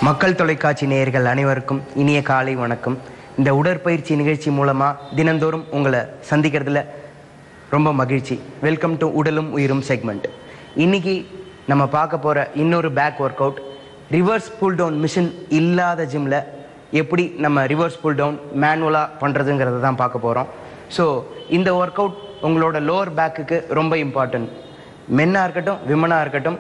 மக்கள் தொலைக்காட்சி நேயர்கள் அனைவருக்கும் இனிய காலை வணக்கம் இந்த உடற்பயிற்சி நிகழ்ச்சி மூலமாக தினந்தோறும் உங்களை சந்திக்கிறதுல ரொம்ப மகிழ்ச்சி வெல்கம் டு உடலும் உயிரும் செக்மெண்ட் இன்னைக்கு நம்ம பார்க்க போகிற இன்னொரு back workout reverse pull down machine இல்லாத ஜிம்மில் எப்படி நம்ம ரிவர்ஸ் புல் டவுன் மேனுவலாக பண்ணுறதுங்கிறத தான் பார்க்க போகிறோம் ஸோ இந்த ஒர்க் அவுட் உங்களோட லோவர் பேக்குக்கு ரொம்ப இம்பார்ட்டன்ட் மென்னாக இருக்கட்டும் விமனாக இருக்கட்டும்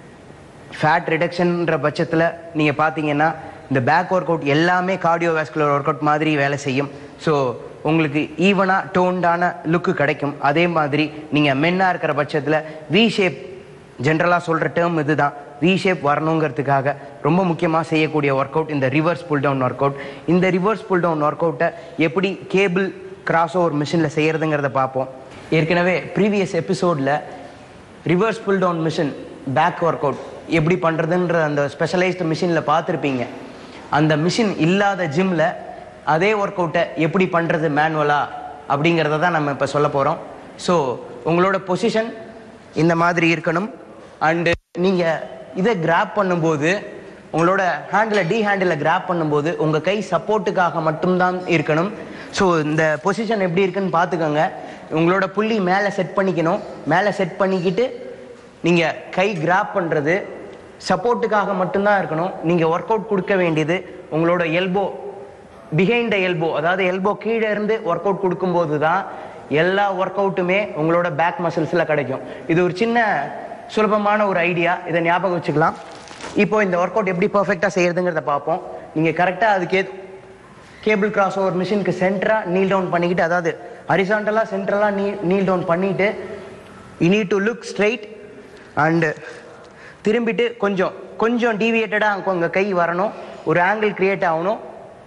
ஃபேட் ரிடக்ஷன்ற பட்சத்தில் நீங்கள் பார்த்தீங்கன்னா இந்த பேக் ஒர்க் அவுட் எல்லாமே கார்டியோவாஸ்குலர் ஒர்க் அவுட் மாதிரி வேலை செய்யும் ஸோ உங்களுக்கு ஈவனாக டோன்டான லுக்கு கிடைக்கும் அதே மாதிரி நீங்கள் மென்னாக இருக்கிற பட்சத்தில் வி ஷேப் ஜென்ரலாக சொல்கிற டேர்ம் இதுதான் வி ஷேப் வரணுங்கிறதுக்காக ரொம்ப முக்கியமாக செய்யக்கூடிய ஒர்க் அவுட் இந்த reverse pull down workout இந்த ரிவர்ஸ் புல் டவுன் ஒர்க் அவுட்டை எப்படி கேபிள் கிராஸ் ஓவர் மிஷினில் செய்கிறதுங்கிறத பார்ப்போம் ஏற்கனவே ப்ரீவியஸ் எபிசோடில் reverse pull down machine back workout எப்படி பண்ணுறதுன்ற அந்த ஸ்பெஷலைஸ்டு மிஷினில் பார்த்துருப்பீங்க அந்த மிஷின் இல்லாத ஜிம்மில் அதே ஒர்க் அவுட்டை எப்படி பண்ணுறது மேனுவலா அப்படிங்கிறத தான் நம்ம இப்போ சொல்ல போகிறோம் ஸோ உங்களோட பொசிஷன் இந்த மாதிரி இருக்கணும் அண்டு நீங்கள் இதை கிராப் பண்ணும்போது உங்களோட ஹேண்டில் டி ஹேண்டில் கிராப் பண்ணும்போது உங்கள் கை சப்போர்ட்டுக்காக மட்டும்தான் இருக்கணும் ஸோ இந்த பொசிஷன் எப்படி இருக்குன்னு பார்த்துக்கோங்க உங்களோட புள்ளி மேலே செட் பண்ணிக்கணும் மேலே செட் பண்ணிக்கிட்டு நீங்கள் கை கிராப் பண்ணுறது சப்போர்ட்டுக்காக மட்டும்தான் இருக்கணும் நீங்கள் ஒர்க் அவுட் கொடுக்க வேண்டியது உங்களோட எல்போ பிஹைண்ட் த எல்போ அதாவது எல்போ கீழே இருந்து ஒர்க் அவுட் கொடுக்கும்போது தான் எல்லா ஒர்க் அவுட்டுமே உங்களோட பேக் மசில்ஸில் கிடைக்கும் இது ஒரு சின்ன சுலபமான ஒரு ஐடியா இதை ஞாபகம் வச்சுக்கலாம் இப்போ இந்த ஒர்க் அவுட் எப்படி பர்ஃபெக்டாக செய்யறதுங்கிறத பார்ப்போம் நீங்கள் கரெக்டாக அதுக்கு கேபிள் கிராஸ் ஓவர் மிஷினுக்கு சென்டராக நீல் டவுன் பண்ணிக்கிட்டு அதாவது ஹரிசாண்டலாக சென்ட்ரலாக நீ நீல் டவுன் பண்ணிட்டு you need to look straight and திரும்பிட்டு கொஞ்சம் கொஞ்சம் டீவியேட்டடாக உங்கள் கை வரணும் ஒரு ஆங்கிள் கிரியேட் ஆகணும்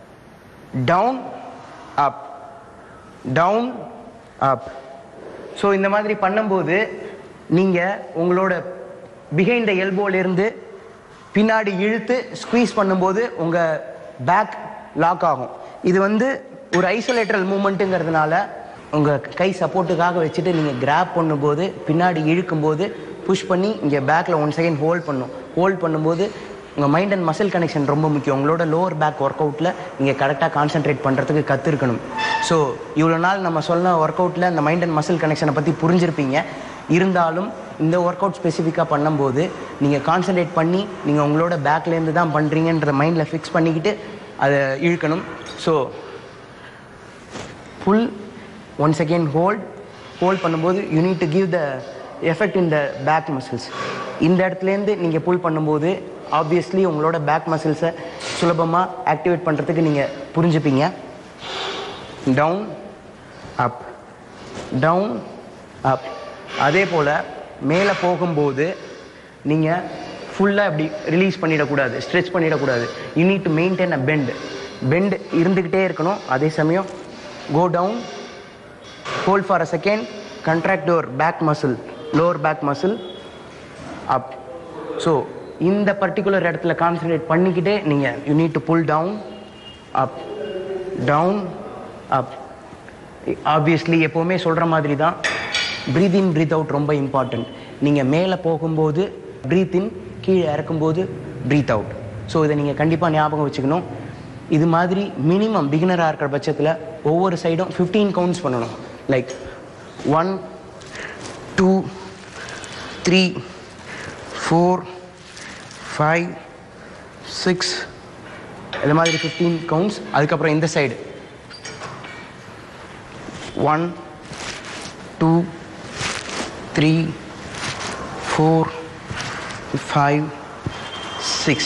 down up down up so இந்த மாதிரி பண்ணும்போது நீங்கள் உங்களோட பிஹைண்ட் த எல்போலேருந்து பின்னாடி இழுத்து ஸ்குவீஸ் பண்ணும்போது உங்கள் பேக் லாக் ஆகும் இது வந்து ஒரு ஐசோலேட்டரல் மூமெண்ட்டுங்கிறதுனால உங்கள் கை சப்போர்ட்டுக்காக வச்சுட்டு நீங்கள் கிராப் பண்ணும்போது பின்னாடி இழுக்கும்போது புஷ் பண்ணி இங்கே பேக்கில் ஒன் செகண்ட் ஹோல்ட் பண்ணும் ஹோல்ட் பண்ணும்போது உங்கள் மைண்ட் அண்ட் மசில் கனெக்ஷன் ரொம்ப முக்கியம் உங்களோட லோவர் பேக் ஒர்க் அவுட்டில் நீங்கள் கரெக்டாக கான்சென்ட்ரேட் பண்ணுறதுக்கு கற்றுருக்கணும் ஸோ இவ்வளோ நாள் நம்ம சொன்ன ஒர்க் அவுட்டில் இந்த மைண்ட் அண்ட் மசில் கனெக்ஷனை பற்றி புரிஞ்சிருப்பீங்க இருந்தாலும் இந்த ஒர்க் அவுட் ஸ்பெசிஃபிக்காக பண்ணும்போது நீங்கள் கான்சென்ட்ரேட் பண்ணி நீங்கள் உங்களோட பேக்லேருந்து தான் பண்ணுறீங்கன்ற மைண்டில் ஃபிக்ஸ் பண்ணிக்கிட்டு அதை இழுக்கணும் so pull one second hold hold பண்ணும்போது you need to give the effect in the back muscles இந்த இடத்துலேருந்து நீங்கள் புல் பண்ணும்போது ஆப்வியஸ்லி உங்களோட பேக் மசில்ஸை சுலபமாக ஆக்டிவேட் பண்ணுறதுக்கு நீங்கள் புரிஞ்சுப்பீங்க டவுன் அப் டவுன் அப் அதே போல் மேலே போகும்போது நீங்கள் ஃபுல்லாக இப்படி ரிலீஸ் பண்ணிடக்கூடாது ஸ்ட்ரெச் பண்ணிடக்கூடாது you need to maintain a bend bend இருந்துக்கிட்டே இருக்கணும் அதே சமயம் go down hold for a second contract your back muscle lower back muscle up so இந்த பர்டிகுலர் இடத்துல கான்சன்ட்ரேட் பண்ணிக்கிட்டே நீங்கள் you need to pull down up down up obviously எப்போவுமே சொல்கிற மாதிரி தான் ப்ரீத் இன் ப்ரீத் அவுட் ரொம்ப இம்பார்ட்டன்ட் நீங்கள் மேலே போகும்போது ப்ரீத் இன் கீழே இறக்கும்போது ப்ரீத் அவுட் ஸோ இதை நீங்கள் கண்டிப்பாக ஞாபகம் வச்சுக்கணும் இது மாதிரி மினிமம் பிகினராக இருக்கிற பட்சத்தில் ஒவ்வொரு சைடும் ஃபிஃப்டீன் கவுண்ட்ஸ் பண்ணணும் like one two three four five six இது மாதிரி ஃபிஃப்டீன் கவுண்ட்ஸ் அதுக்கப்புறம் இந்த side one two three four five six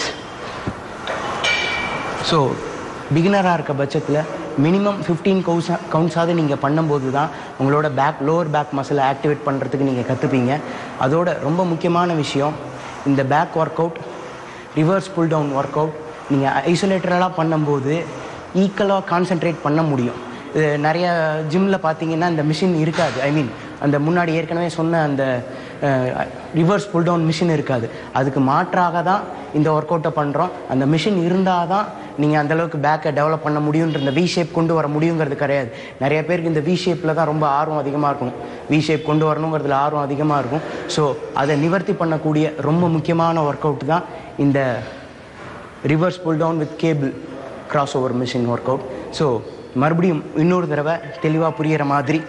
so பிகினராக இருக்க பட்சத்தில் மினிமம் ஃபிஃப்டீன் கவுன்ஸ் கவுண்ட்ஸாவது நீங்கள் பண்ணும்போது தான் உங்களோட பேக் லோவர் பேக் மசிலை ஆக்டிவேட் பண்ணுறதுக்கு நீங்கள் கற்றுப்பீங்க அதோட ரொம்ப முக்கியமான விஷயம் இந்த back workout reverse pull down workout நீங்கள் ஐசோலேட்டரலாக பண்ணும்போது ஈக்குவலாக கான்சென்ட்ரேட் பண்ண முடியும் இது நிறைய ஜிம்மில் பார்த்தீங்கன்னா இந்த மிஷின் இருக்காது ஐ மீன் அந்த முன்னாடி ஏற்கனவே சொன்ன அந்த ரிவர்ஸ் புல் டவுன் மிஷின் இருக்காது அதுக்கு மாற்றாக தான் இந்த ஒர்க் அவுட்டை பண்ணுறோம் அந்த மிஷின் இருந்தால் தான் நீங்கள் அந்தளவுக்கு பேக்கை டெவலப் பண்ண முடியுன்ற இந்த வி ஷேப் கொண்டு வர முடியுங்கிறது கிடையாது நிறைய பேருக்கு இந்த வி ஷேப்பில் தான் ரொம்ப ஆர்வம் அதிகமாக இருக்கும் வி ஷேப் கொண்டு வரணுங்கிறதுல ஆர்வம் அதிகமாக இருக்கும் ஸோ அதை நிவர்த்தி பண்ணக்கூடிய ரொம்ப முக்கியமான ஒர்க் அவுட் தான் இந்த reverse pull down with cable crossover machine workout so மறுபடியும் இன்னொரு தடவை தெளிவாக புரியிற மாதிரி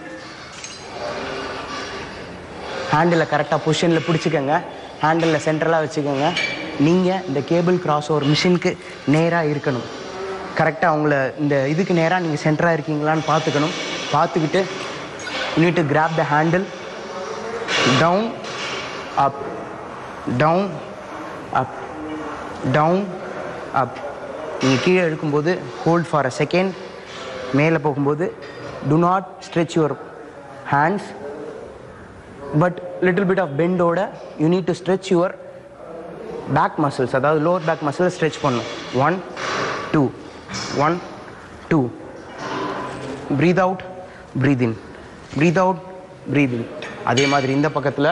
ஹேண்டில் கரெக்டாக பொசிஷனில் பிடிச்சிக்கோங்க ஹேண்டில் சென்ட்ரலாக வச்சுக்கோங்க நீங்கள் இந்த கேபிள் கிராஸ் ஓவர் மிஷினுக்கு நேராக இருக்கணும் கரெக்டாக அவங்கள இந்த இதுக்கு நேராக நீங்கள் சென்டராக இருக்கீங்களான்னு பார்த்துக்கணும் பார்த்துக்கிட்டு you need to grab the handle down up down up down up நீங்கள் கீழே இழுக்கும்போது ஹோல்ட் ஃபார் அ செகண்ட் மேலே போகும்போது do not stretch your hands but little bit of பெண்டோட you need to stretch your back muscles அதாவது lower back muscle stretch பண்ணும் one two one two breathe out breathe in breathe out breathe in அதே மாதிரி இந்த பக்கத்தில்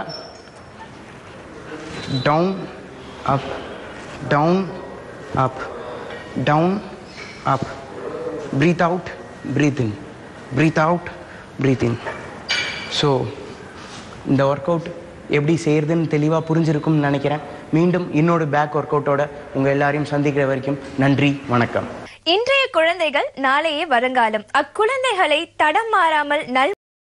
down up down up down up breathe out breathe in breathe out breathe in so இந்த workout எப்படி செய்யறதுன்னு தெளிவாக புரிஞ்சிருக்கும்னு நினைக்கிறேன் மீண்டும் இன்னொரு பேக் ஒர்க் அவுட்டோட உங்கள் எல்லாரையும் சந்திக்கிற வரைக்கும் நன்றி வணக்கம் இன்றைய குழந்தைகள் நாளையே வருங்காலம் அக்குழந்தைகளை தடம் மாறாமல் நல்